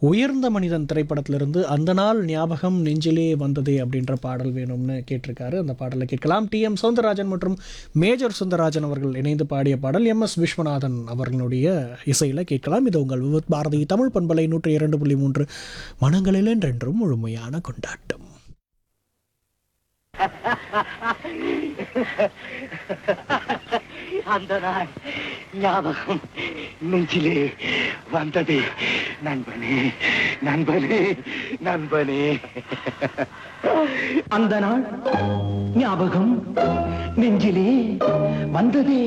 உயர்ந்த மனிதன் திரைப்படத்திலிருந்து அந்த நாள் ஞாபகம் நெஞ்சிலே வந்ததே அப்படின்ற பாடல் வேணும்னு கேட்டிருக்காரு அந்த பாடலை கேட்கலாம் டி எம் சௌந்தரராஜன் மற்றும் மேஜர் சுந்தரராஜன் அவர்கள் இணைந்து பாடிய பாடல் எம் எஸ் விஸ்வநாதன் அவர்களுடைய இசையில் கேட்கலாம் இது உங்கள் விவத் பாரதி தமிழ் பண்பலை நூற்றி இரண்டு புள்ளி மூன்று மனங்களில் என்றென்றும் முழுமையான கொண்டாட்டம் அந்த நாள் ஞாபகம் நெஞ்சிலே வந்தது நண்பனே நண்பனே நண்பனே அந்த நாள் ஞாபகம் நெஞ்சிலே வந்ததே